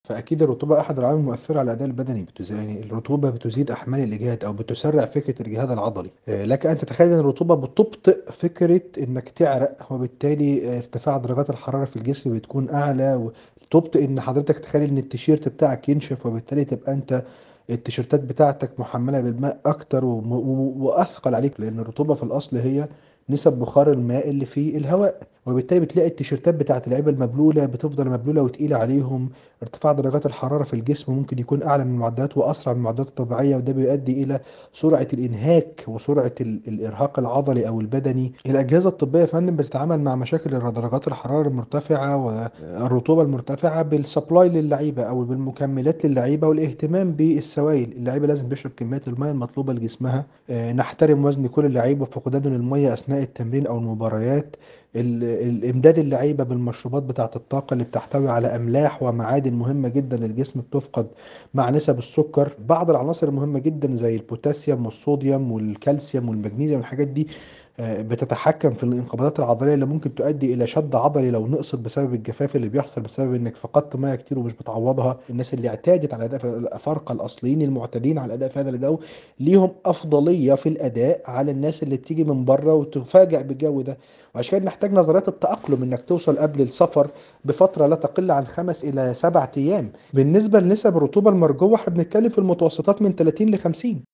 فأكيد الرطوبة أحد العوامل المؤثرة على الأداء البدني بتز... يعني الرطوبة بتزيد أحمال الإجهاد أو بتسرع فكرة الجهاد العضلي آه، لك أن تتخيل أن الرطوبة بتبطئ فكرة إنك تعرق وبالتالي آه، ارتفاع درجات الحرارة في الجسم بتكون أعلى وتبطئ إن حضرتك تخيل إن التيشيرت بتاعك ينشف وبالتالي تبقى أنت التيشيرتات بتاعتك محملة بالماء أكتر وم... و... وأثقل عليك لأن الرطوبة في الأصل هي نسب بخار الماء اللي في الهواء وبالتالي بتلاقي التيشيرتات بتاعت اللعيبه المبلوله بتفضل مبلوله وتقيله عليهم ارتفاع درجات الحراره في الجسم ممكن يكون اعلى من المعدلات واسرع من المعدلات الطبيعيه وده بيؤدي الى سرعه الانهاك وسرعه ال- الارهاق العضلي او البدني الاجهزه الطبيه يا فندم بتتعامل مع مشاكل درجات الحراره المرتفعه والرطوبه المرتفعه بالسبلاي للعيبه او بالمكملات للعيبه والاهتمام بالسوائل اللعيبه لازم بيشرب كميات المياه المطلوبه لجسمها آه، نحترم وزن كل اللعيبه وفقدان المياه اثناء التمرين او المباريات ال- الامداد اللعيبه بالمشروبات بتاعه الطاقه اللي بتحتوي على املاح ومعادن مهمه جدا للجسم بتفقد مع نسب السكر بعض العناصر المهمه جدا زي البوتاسيوم والصوديوم والكالسيوم والمغنيسيوم والحاجات دي آه، بتتحكم في الانقباضات العضليه اللي ممكن تؤدي الى شد عضلي لو نقصت بسبب الجفاف اللي بيحصل بسبب انك فقدت ميه كتير ومش بتعوضها الناس اللي اعتادت على الاداء في الافارقه الاصليين المعتادين على الاداء في هذا الجو ليهم افضليه في الاداء على الناس اللي بتيجي من بره وتفاجئ بالجو ده وعشان كده نحتاج نظريات التأقلم انك توصل قبل السفر بفترة لا تقل عن خمس إلى سبعة أيام بالنسبة لنسب الرطوبة المرجوة احنا بنتكلم في المتوسطات من 30 ل 50